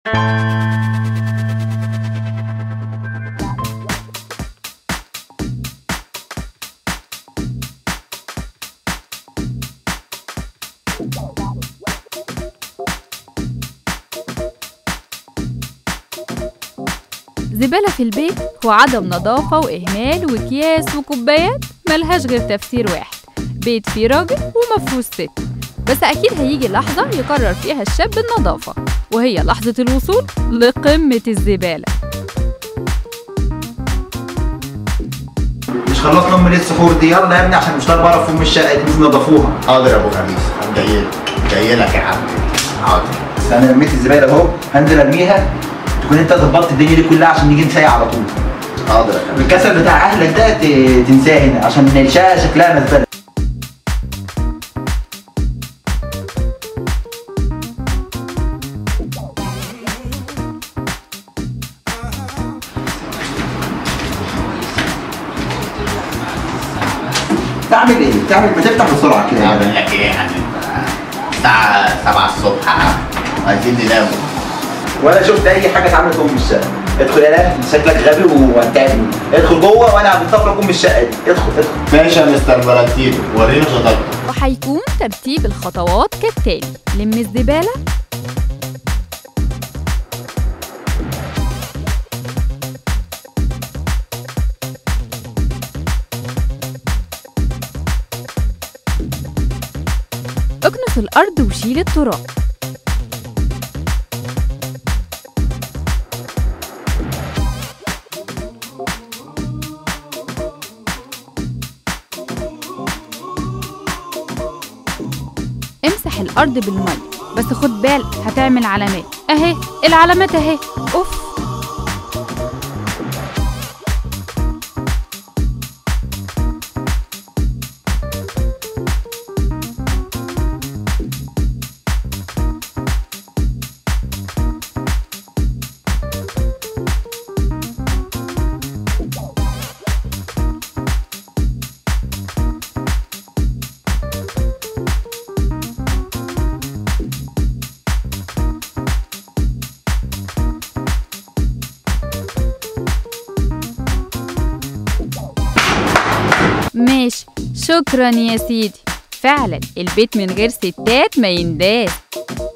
زبالة في البيت هو عدم نظافة وإهمال وأكياس وكوبايات ملهاش غير تفسير واحد بيت فيه راجل ومفهوش ست بس أكيد هيجي لحظة يقرر فيها الشاب النظافة وهي لحظة الوصول لقمة الزبالة مش خلصنا ام السحور دي يلا يا ابني عشان مش بره في ام الشقه دي لازم نضفوها حاضر يا ابو خميس انا جاي لك جاي لك يا عم حاضر انا رميت الزباله اهو هنزل ارميها تكون انت ظبطت الدنيا دي كلها عشان نيجي نسيع على طول حاضر يا خميس الكسل بتاع اهلك ده ت- تنساه هنا عشان الشقه شكلها مزبله تعمل ايه؟ تعمل ما تفتح بسرعه كده اعمل لك ايه يعني الساعة 7 الصبح عايزين ننام ولا شفت اي حاجه اتعملت في ام الشقه ادخل يا لا شكلك غبي وهتعمل ادخل جوه وانا بتصرف لك ام الشقه دي ادخل ادخل ماشي يا مستر فالنتينو ورينا شطارتك وهيكون ترتيب الخطوات كالتالي لم الزبالة اكنس الأرض وشيل التراب امسح الأرض بالمية بس خد بالك هتعمل علامات اهي العلامات اهي اوف ماشي شكرا يا سيدي فعلا البيت من غير ستات ما ينداس